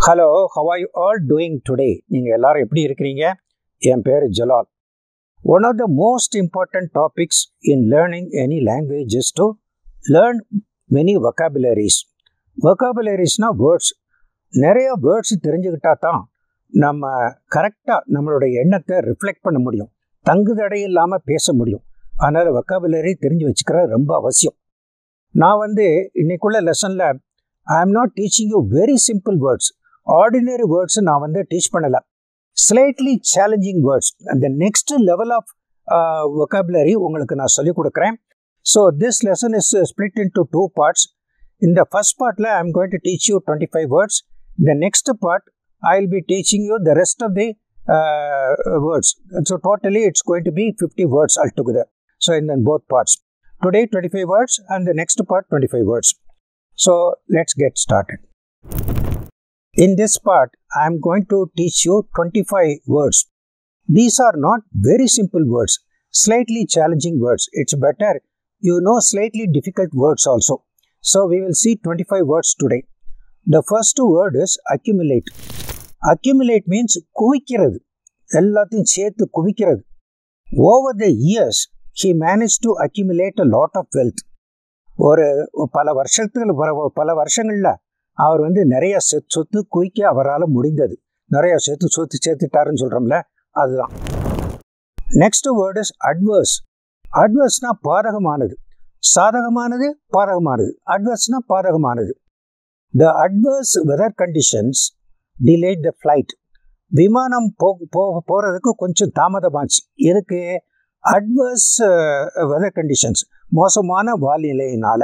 hello how are you all doing today நீங்கள் எல்லாரும் எப்படி இருக்கிறீங்க என் பேர் Jalal one of the most important topics in learning any language is to learn many vocabularies வொக்காபுலரிஸ்னால் words நிறைய வேர்ட்ஸ் தெரிஞ்சுக்கிட்டா தான் நம்ம கரெக்டாக நம்மளுடைய எண்ணத்தை ரிஃப்ளெக்ட் பண்ண முடியும் தங்குதடை இல்லாமல் பேச முடியும் அதனால் வொக்காபுலரி தெரிஞ்சு வச்சுக்கிறது ரொம்ப அவசியம் நான் வந்து இன்னைக்குள்ள லெசனில் I am not teaching you very simple words ordinary words நான் வந்து டீச் பண்ணலை ஸ்லைட்லி சேலஞ்சிங் வேர்ட்ஸ் அந்த நெக்ஸ்ட் லெவல் ஆஃப் வொக்காபுலரி உங்களுக்கு நான் சொல்லிக் கொடுக்குறேன் so this lesson is split into two parts இந்த ஃபர்ஸ்ட் பார்ட்டில் I am going to teach you twenty five words இந்த next part I will be teaching you the rest of the words so totally it's going to be fifty words all together so in both parts today 25 words and the next part 25 words so let's get started in this part i am going to teach you 25 words these are not very simple words slightly challenging words it's better you know slightly difficult words also so we will see 25 words today the first word is accumulate accumulate means குவிக்கிறது எல்லாத்தையும் சேர்த்து குவிக்கிறது over the years he manage to accumulate a lot of wealth ஒரு பல வருஷத்துக்கு பல வருஷங்களில் அவர் வந்து நிறைய சொத்து குவிக்க அவரால் முடிந்தது நிறைய சொத்து சொத்து சேர்த்துட்டாருன்னு சொல்கிறோம்ல அதுதான் நெக்ஸ்ட் வேர்ட் இஸ் அட்வர்ஸ் அட்வர்ஸ்னா பாதகமானது சாதகமானது பாதகமானது அட்வர்ஸ்னா பாதகமானது the adverse weather conditions delayed the flight விமானம் போ போகிறதுக்கு கொஞ்சம் தாமதமாச்சு எதுக்கு அட்வர்ஸ் வெதர் கண்டிஷன்ஸ் மோசமான வானிலையினால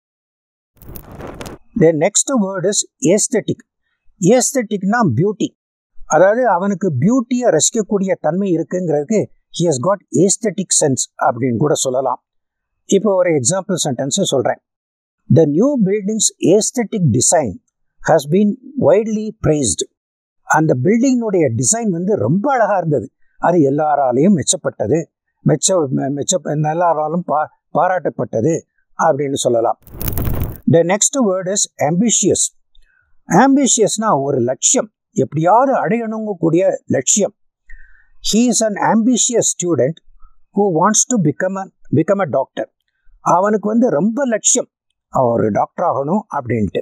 the next word is aesthetic ஏஸ்தட்டிக்னா பியூட்டி அதாவது அவனுக்கு பியூட்டியை ரசிக்கக்கூடிய தன்மை இருக்குங்கிறதுக்கு he has got aesthetic sense அப்படின்னு கூட சொல்லலாம் இப்போ ஒரு எக்ஸாம்பிள் சென்டென்ஸை சொல்கிறேன் the new buildings aesthetic design has been widely praised அந்த பில்டிங்கினுடைய டிசைன் வந்து ரொம்ப அழகாக இருந்தது அது எல்லாராலையும் மெச்சப்பட்டது மெச்ச மெச்ச எல்லாராலும் பா பாராட்டப்பட்டது அப்படின்னு சொல்லலாம் the next word is ambitious ஆம்பிஷியஸ்னா ஒரு லட்சியம் எப்படியாவது அடையணுங்க கூடிய லட்சியம் he is an ambitious student who wants to become a become a doctor அவனுக்கு வந்து ரொம்ப லட்சியம் அவன் ஒரு டாக்டர் ஆகணும் அப்படின்ட்டு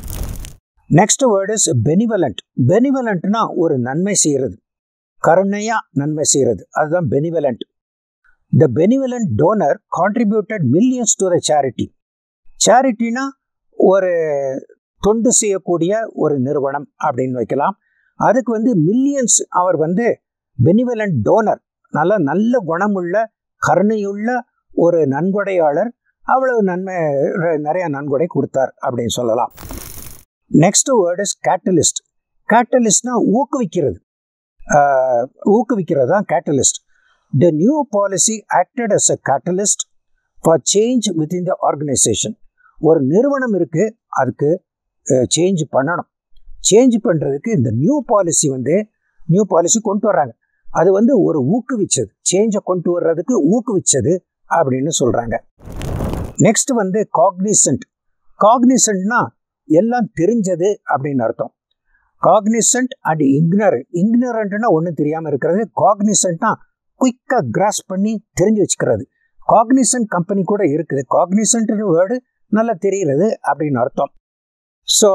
நெக்ஸ்ட் வேர்ட் இஸ் பெனிவலண்ட் பெனிவலண்ட்னா ஒரு நன்மை செய்கிறது கருணையாக நன்மை செய்கிறது அதுதான் benevolent the benevolent donor contributed millions to the charity சேரிட்டினா ஒரு தொண்டு செய்யக்கூடிய ஒரு நிறுவனம் அப்படின்னு வைக்கலாம் அதுக்கு வந்து மில்லியன்ஸ் அவர் வந்து பெனிவலண்ட் டோனர் நல்ல நல்ல குணமுள்ள கருணையுள்ள ஒரு நன்கொடையாளர் அவ்வளவு நன்மை நிறைய நன்கொடை கொடுத்தார் அப்படின்னு சொல்லலாம் நெக்ஸ்ட் வேர்ட் இஸ் கேட்டலிஸ்ட் கேட்டலிஸ்ட்னா ஊக்குவிக்கிறது ஊக்குவிக்கிறது தான் catalyst the new policy acted as a catalyst for change within the organisation ஒரு நிறுவனம் இருக்குது அதுக்கு சேஞ்ச் பண்ணணும் சேஞ்ச் பண்ணுறதுக்கு இந்த நியூ பாலிசி வந்து நியூ பாலிசி கொண்டு வர்றாங்க அது வந்து ஒரு ஊக்குவிச்சது சேஞ்சை கொண்டு வர்றதுக்கு ஊக்குவிச்சது அப்படின்னு சொல்கிறாங்க நெக்ஸ்ட் வந்து காக்னிசன்ட் காக்னிசன்ட்னா எல்லாம் தெரிஞ்சது அப்படின்னு அர்த்தம் காக்னிசன்ட் அண்ட் இக்னரண்ட் இக்னரண்ட்னா ஒன்றும் தெரியாமல் இருக்கிறது காக்னிசன்ட்னா குயிக்காக கிராஸ் பண்ணி தெரிஞ்சு வச்சுக்கிறது காக்னிசன்ட் கம்பெனி கூட இருக்குது காக்னிசன்ட் வேர்டு நல்லா தெரிகிறது அப்படின்னு அர்த்தம் so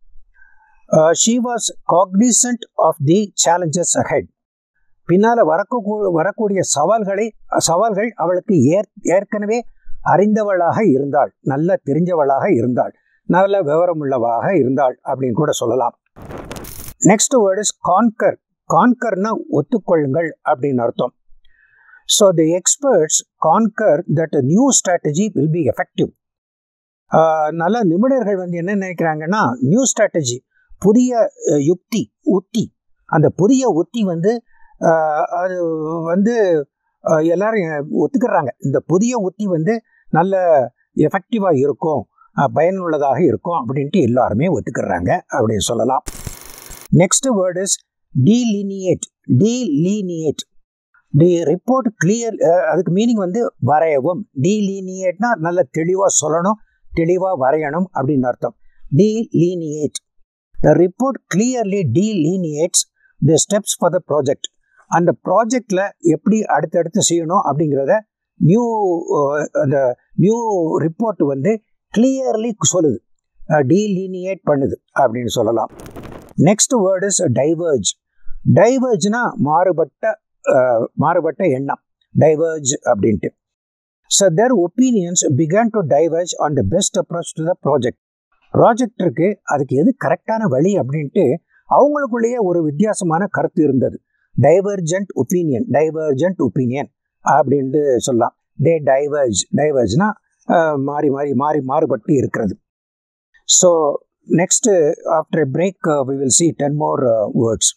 she was cognisant of the challenges ahead பின்னால் வரக்கூ வரக்கூடிய சவால்களை சவால்கள் அவளுக்கு ஏற் ஏற்கனவே அறிந்தவளாக இருந்தாள் நல்ல தெரிஞ்சவளாக இருந்தாள் நல்ல விவரமுள்ளவாக இருந்தாள் அப்படின்னு கூட சொல்லலாம் நெக்ஸ்ட் வேர்ட் இஸ் கான்கர் கான்கர்னா ஒத்துக்கொள்ளுங்கள் அப்படின்னு அர்த்தம் so the experts concur that new strategy will be effective நல்ல நிபுணர்கள் வந்து என்ன நினைக்கிறாங்கன்னா நியூ ஸ்ட்ராட்டஜி புதிய யுக்தி உத்தி அந்த புதிய உத்தி வந்து அது வந்து எல்லாரும் ஒத்துக்கிறாங்க இந்த புதிய உத்தி வந்து நல்ல எஃபெக்டிவாக இருக்கும் பயனுள்ளதாக இருக்கும் அப்படின்ட்டு எல்லாருமே ஒத்துக்கிறாங்க அப்படின்னு சொல்லலாம் next word is delineate delineate the report clear அதுக்கு மீனிங் வந்து வரையவும் டீலீனியேட்னா நல்ல தெளிவாக சொல்லணும் தெளிவாக வரையணும் அப்படின்னு அர்த்தம் delineate the report clearly delineates the steps for the project அந்த ப்ராஜெக்டில் எப்படி அடுத்தடுத்து செய்யணும் அப்படிங்கிறத நியூ அந்த நியூ ரிப்போர்ட் வந்து கிளியர்லி சொல்லுது டீலீனியேட் பண்ணுது அப்படின்னு சொல்லலாம் நெக்ஸ்ட் வேர்ட் இஸ் டைவர்ஜ் டைவர்ஜ்னா மாறுபட்ட மாறுபட்ட எண்ணம் டைவர்ஜ் அப்படின்ட்டு so their opinions began to diverge on the best approach to the project project இருக்கு அதுக்கு எது கரெக்டான வழி அப்படின்ட்டு அவங்களுக்குள்ளேயே ஒரு வித்தியாசமான கருத்து இருந்தது டைவர்ஜென்ட் ஒப்பீனியன் டைவர்ஜென்ட் ஒப்பீனியன் அப்படின்ட்டு சொல்லலாம் தே டைவர்ஜ் டைவர்ஜ்னா மாறி மாறி மாறி மாறுபட்டு இருக்கிறது so next after a break we will see ten more words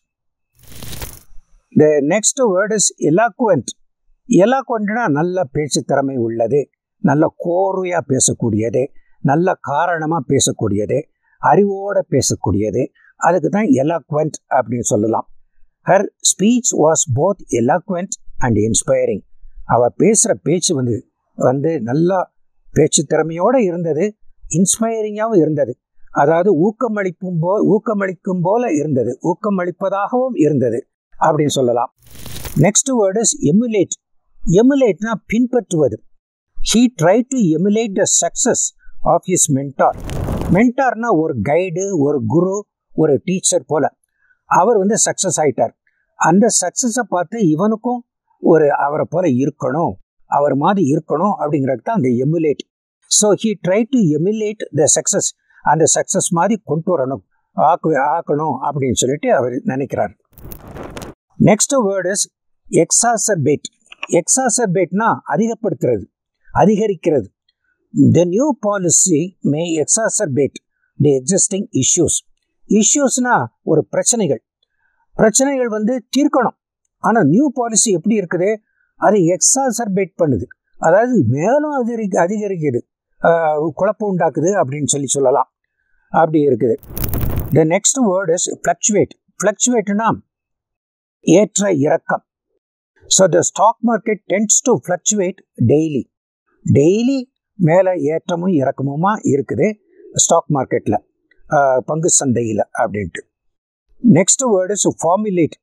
the next word is eloquent எலாக்குவெண்ட்னா நல்ல பேச்சு திறமை உள்ளது நல்ல கோர்வையாக பேசக்கூடியது நல்ல காரணமாக பேசக்கூடியது அறிவோடு பேசக்கூடியது அதுக்கு தான் எலாக்வெண்ட் அப்படின்னு சொல்லலாம் her speech was both eloquent and inspiring அவள் பேசுகிற பேச்சு வந்து வந்து நல்லா பேச்சு திறமையோடு இருந்தது இன்ஸ்பைரிங்காகவும் இருந்தது அதாவது ஊக்கமளிக்கும் போ ஊக்கமளிக்கும் போல இருந்தது ஊக்கமளிப்பதாகவும் இருந்தது அப்படின்னு சொல்லலாம் நெக்ஸ்ட் வேர்ட் இஸ் எமுலேட் எமுலேட்னா பின்பற்றுவது he try to emulate the success of his mentor மென்டார்னா ஒரு கைடு ஒரு குரு ஒரு டீச்சர் போல அவர் வந்து சக்ஸஸ் ஆயிட்டார் அந்த சக்ஸஸை பார்த்து இவனுக்கும் ஒரு அவரை போல இருக்கணும் அவர் மாதிரி இருக்கணும் அப்படிங்கிறது தான் அந்த emulate so he try to emulate the success அந்த சக்ஸஸ் மாதிரி கொண்டு வரணும் ஆக்கு ஆக்கணும் அப்படின்னு சொல்லிட்டு அவர் நினைக்கிறார் நெக்ஸ்ட் வேர்ட் இஸ் எக்ஸாசர்பேட் எக்ஸாசர்பேட்னா அதிகப்படுத்துறது அதிகரிக்கிறது the new policy may exacerbate the existing issues இஷ்யூஸ்னா ஒரு பிரச்சனைகள் பிரச்சனைகள் வந்து தீர்க்கணும் ஆனால் நியூ பாலிசி எப்படி இருக்குது அது எக்ஸாசர்பேட் பண்ணுது அதாவது மேலும் அதிகரி அதிகரிக்குது குழப்பம் உண்டாக்குது அப்படின்னு சொல்லி சொல்லலாம் அப்படி இருக்குது the next word is fluctuate ஃப்ளக்சுவேட்னா ஏற்ற இறக்கம் so the stock market tends to fluctuate daily daily மேலே ஏற்றமும் இறக்கமுமா இருக்குது ஸ்டாக் மார்க்கெட்டில் பங்கு சந்தையில் அப்படின்ட்டு நெக்ஸ்ட் வேர்டு இஸ் ஃபார்முலேட்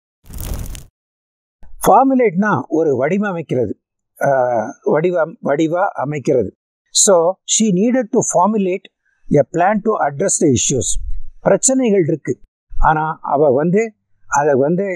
ஃபார்முலேட்னா ஒரு வடிவமைக்கிறது வடிவம் வடிவா அமைக்கிறது so she needed to formulate a plan to address the issues பிரச்சனைகள் இருக்கு ஆனால் அவள் வந்து அதை வந்து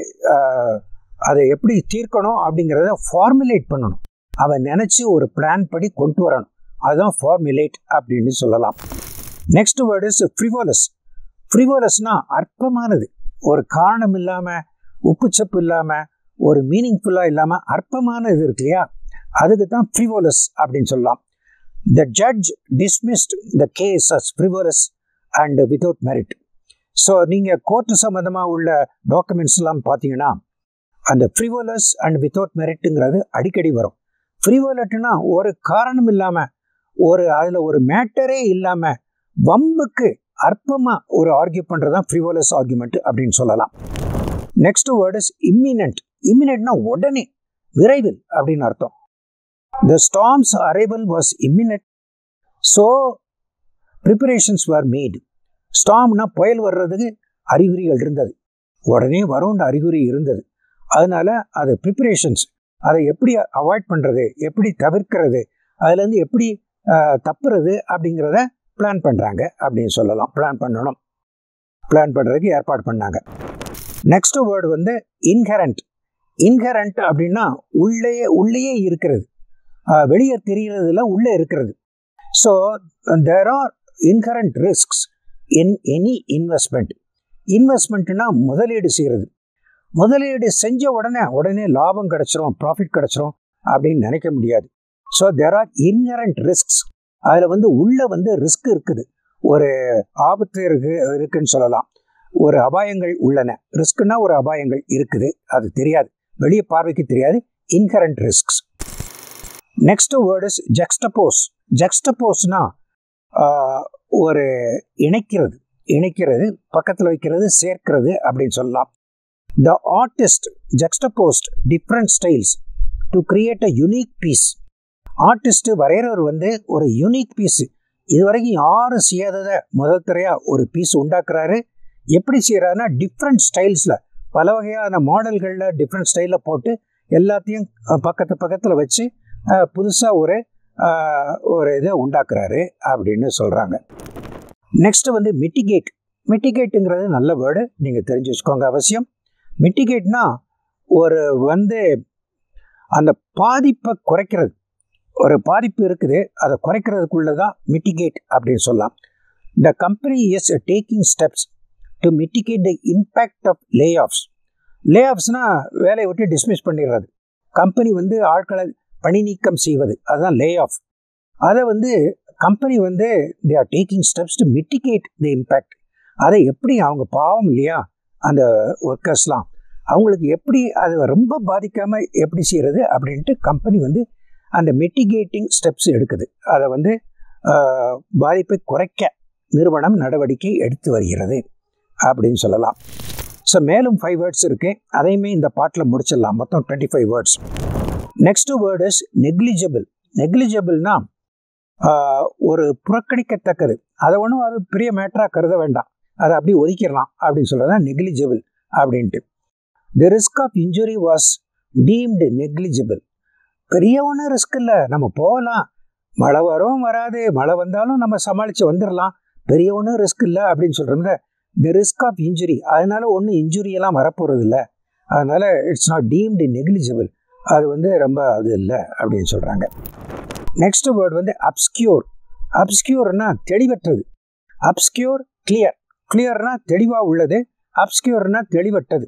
அதை எப்படி தீர்க்கணும் அப்படிங்கிறத ஃபார்முலேட் பண்ணணும் அவன் நினச்சி ஒரு பிளான் படி கொண்டு வரணும் அதுதான் ஃபார்முலேட் அப்படின்னு சொல்லலாம் நெக்ஸ்ட் வேர்டு இஸ் ஃப்ரிவோலஸ் ஃப்ரிவோலஸ்னா அற்பமானது ஒரு காரணம் இல்லாமல் உப்புச்சப்பு இல்லாமல் ஒரு மீனிங்ஃபுல்லாக இல்லாமல் அற்பமான இது இருக்கு இல்லையா அதுக்கு தான் ஃப்ரிவோலஸ் அப்படின்னு சொல்லலாம் the judge dismissed the case as frivolous and without merit so நீங்கள் கோர்ட்டு சம்மந்தமாக உள்ள டாக்குமெண்ட்ஸ்லாம் பார்த்தீங்கன்னா அந்த ஃப்ரிவோலஸ் அண்ட் வித்தவுட் மெரிட்டுங்கிறது அடிக்கடி வரும் ஃப்ரிவோலட்னா ஒரு காரணம் இல்லாமல் ஒரு அதில் ஒரு மேட்டரே இல்லாமல் வம்புக்கு அற்பமாக ஒரு ஆர்கியூ பண்ணுறது தான் ஃப்ரிவோலஸ் ஆர்குமெண்ட் அப்படின்னு சொல்லலாம் நெக்ஸ்ட் வேர்ட் இஸ் இம்மினன்ட் இம்மினன்ட்னா உடனே விரைவில் அப்படின்னு அர்த்தம் the storm's arrival was imminent so preparations were made ஸ்டாம்னா புயல் வர்றதுக்கு அறிகுறிகள் இருந்தது உடனே வரும்ன்ற அறிகுறி இருந்தது அதனால அது ப்ரிப்பரேஷன்ஸ் அதை எப்படி அவாய்ட் பண்ணுறது எப்படி தவிர்க்கிறது அதுலேருந்து எப்படி தப்புறது அப்படிங்கிறத பிளான் பண்ணுறாங்க அப்படின்னு சொல்லலாம் பிளான் பண்ணணும் பிளான் பண்ணுறதுக்கு ஏற்பாடு பண்ணாங்க நெக்ஸ்ட் வேர்டு வந்து இன்ஹரண்ட் இன்ஹரண்ட் அப்படின்னா உள்ளேயே உள்ளேயே இருக்கிறது வெளியே தெரிகிறதுல உள்ளே இருக்கிறது so there are inherent risks in any investment இன்வெஸ்ட்மெண்ட்னா முதலீடு செய்கிறது முதலீடு செஞ்ச உடனே உடனே லாபம் கிடச்சிரும் ப்ராஃபிட் கிடச்சிரும் அப்படின்னு நினைக்க முடியாது so there are inherent risks அதில் வந்து உள்ள வந்து ரிஸ்க் இருக்குது ஒரு ஆபத்து இருக்கு இருக்குன்னு சொல்லலாம் ஒரு அபாயங்கள் உள்ளன ரிஸ்க்னா ஒரு அபாயங்கள் இருக்குது அது தெரியாது வெளியே பார்வைக்கு தெரியாது inherent risks next word is juxtapose ஜெக்ஸ்டபோஸ்னா ஒரு இணைக்கிறது இணைக்கிறது பக்கத்தில் வைக்கிறது சேர்க்கிறது அப்படின்னு சொல்லலாம் the artist juxtaposed different styles to create a unique piece artist வரைகிறவர் வந்து ஒரு யூனிக் பீஸ் இது வரைக்கும் யாரும் செய்யாததை முதல் தரையாக ஒரு பீஸ் உண்டாக்குறாரு எப்படி செய்கிறாருன்னா டிஃப்ரெண்ட் ஸ்டைல்ஸில் பல வகையான மாடல்களில் டிஃப்ரெண்ட் ஸ்டைலில் போட்டு எல்லாத்தையும் அஹ், பக்கத்து பக்கத்தில் வச்சு புதுசாக ஒரு அஹ், ஒரு இதை உண்டாக்குறாரு அப்படின்னு சொல்கிறாங்க நெக்ஸ்ட் வந்து மிட்டிகேட் மிட்டிகேட்டுங்கிறது நல்ல வேர்டு நீங்கள் தெரிஞ்சு வச்சுக்கோங்க அவசியம் மிட்டிகேட்னா ஒரு வந்து அந்த பாதிப்பை குறைக்கிறது ஒரு பாதிப்பு இருக்குது அதை குறைக்கிறதுக்குள்ள தான் மிட்டிகேட் அப்படின்னு சொல்லலாம் the company is taking steps to mitigate the impact of layoffs லே ஆஃப்ஸ்னால் வேலையை விட்டு டிஸ்மிஸ் பண்ணிடுறது கம்பெனி வந்து ஆட்களை பணி நீக்கம் செய்வது அதுதான் லே ஆஃப் அதை வந்து கம்பெனி வந்து they are taking steps to mitigate the impact அதை எப்படி அவங்க பாவம் இல்லையா அந்த ஒர்க்கர்ஸ்லாம் அவங்களுக்கு எப்படி அது ரொம்ப பாதிக்காமல் எப்படி செய்கிறது அப்படின்ட்டு கம்பெனி வந்து அந்த மிட்டிகேட்டிங் ஸ்டெப்ஸ் எடுக்குது அதை வந்து ஆஹ், பாதிப்பை குறைக்க நிறுவனம் நடவடிக்கை எடுத்து வருகிறது அப்படின்னு சொல்லலாம் ஸோ மேலும் ஃபைவ் வேர்ட்ஸ் இருக்குது அதையுமே இந்த பாட்டில் முடிச்சிடலாம் மொத்தம் twenty five words next word is negligible நெக்லிஜிபிள்னா ஒரு புறக்கணிக்கத்தக்கது அதை ஒன்றும் அது பெரிய மேட்டராக கருத வேண்டாம் அதை அப்படி ஒதுக்கிடலாம் அப்படின்னு சொல்கிறது தான் நெக்லிஜிபிள் அப்படின்ட்டு the risk of injury was deemed negligible பெரிய ஒன்றும் ரிஸ்க் இல்லை நம்ம போகலாம் மழை வரும் வராது மழை வந்தாலும் நம்ம சமாளித்து வந்துடலாம் பெரிய ஒன்றும் ரிஸ்க் இல்லை அப்படின்னு சொல்கிறோம்ல தி ரிஸ்க் ஆஃப் இன்ஜுரி அதனால ஒன்றும் இன்ஜுரியெல்லாம் வரப்போகிறது இல்லை அதனால இட்ஸ் நாட் டீம்டு நெக்லிஜிபிள் அது வந்து ரொம்ப அது இல்லை அப்படின்னு சொல்கிறாங்க நெக்ஸ்ட் வேர்ட் வந்து அப்ஸ்கியூர் அப்ஸ்கியூர்னா தெளிவற்றது அப்ஸ்கியூர் கிளியர் கிளியர்னா தெளிவாக உள்ளது அப்ஸ்கியூர்னா தெளிவற்றது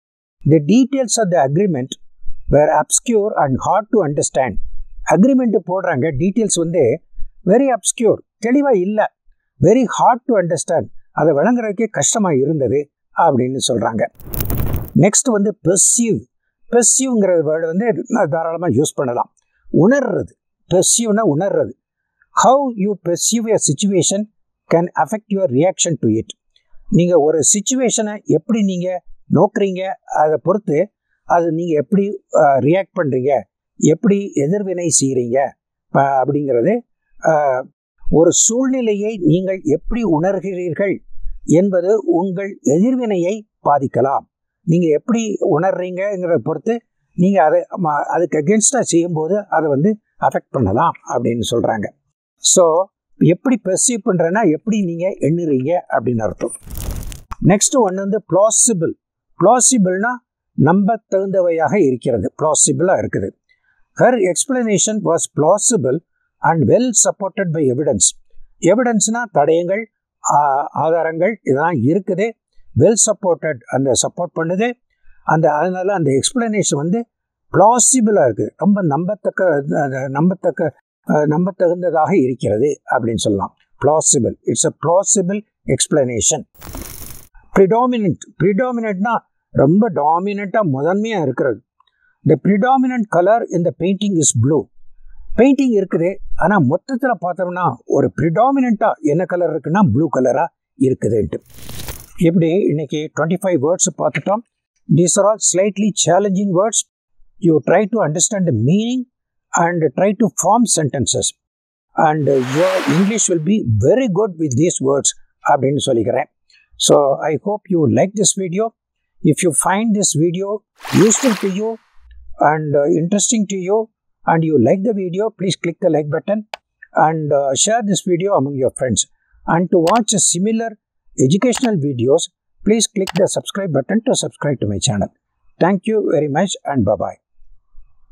the details of the agreement were obscure and hard to understand agreement போடுறாங்க டீட்டெயில்ஸ் வந்து வெரி அப்ஸ்கியூர் தெளிவாக இல்லை வெரி ஹார்ட் டு அண்டர்ஸ்டாண்ட் அதை விளங்குறதுக்கே கஷ்டமாக இருந்தது அப்படின்னு சொல்கிறாங்க நெக்ஸ்ட் வந்து பெர்சீவ் பெர்சீவ்ங்கிற வேர்டு வந்து தாராளமாக யூஸ் பண்ணலாம் உணர்றது பெர்சீவ்னா உணர்றது how you perceive a situation can affect your reaction to it நீங்கள் ஒரு சுச்சுவேஷனை எப்படி நீங்கள் நோக்குறீங்க அதை பொறுத்து அது நீங்கள் எப்படி ரியாக்ட் பண்ணுறீங்க எப்படி எதிர்வினை செய்கிறீங்க அப்படிங்கிறது அஹ், ஒரு சூழ்நிலையை நீங்கள் எப்படி உணர்கிறீர்கள் என்பது உங்கள் எதிர்வினையை பாதிக்கலாம் நீங்கள் எப்படி உணர்றீங்கிறத பொறுத்து நீங்கள் அதை ம- அதுக்கு அகென்ஸ்டாக செய்யும்போது அதை வந்து அஃபெக்ட் பண்ணலாம் அப்படின்னு சொல்கிறாங்க ஸோ எப்படி பெர்சீவ் பண்ணுறேன்னா எப்படி நீங்கள் எண்ணுறீங்க அப்படின்னு அர்த்தம் நெக்ஸ்ட் ஒன்று வந்து பிளாசிபிள் பிளாசிபிள்னா நம்ப தகுந்தவையாக இருக்கிறது பிளாசிபிளாக இருக்குது her explanation was plausible and well supported by evidence எவிடன்ஸ்னால் தடயங்கள் ஆ- ஆதாரங்கள் இதெல்லாம் இருக்குது வெல் சப்போர்ட்டட் அந்த சப்போர்ட் பண்ணுது அந்த அதனால அந்த எக்ஸ்பிளனேஷன் வந்து பிளாசிபிளாக இருக்குது ரொம்ப நம்பத்தக்க அது நம்பத்தக்க அஹ், நம்பத்தகுந்ததாக இருக்கிறது அப்படின்னு சொல்லலாம் plausible it's a plausible explanation predominant ப்ரிடாமினன்ட்னா ரொம்ப டாமினண்ட்டாக முதன்மையாக இருக்கிறது த ப்ரிடாமினன்ட் கலர் இந்த பெயிண்டிங் இஸ் ப்ளூ பெயிண்டிங் இருக்குது ஆனால் மொத்தத்தில் பார்த்தோம்னா ஒரு ப்ரிடாமினண்ட்டாக என்ன கலர் இருக்குன்னா ப்ளூ கலராக இருக்குதுன்ட்டு இப்படி இன்னைக்கு டுவெண்ட்டி ஃபைவ் வேர்ட்ஸ் பார்த்துட்டோம் these are all slightly challenging words you try to understand the meaning and try to form sentences and your English will be very good with these words அப்படின்னு சொல்லிக்கிறேன் so I hope you like this video if you find this video useful to you and uh, interesting to you and you like the video please click the like button and uh, share this video among your friends and to watch similar educational videos please click the subscribe button to subscribe to my channel thank you very much and bye bye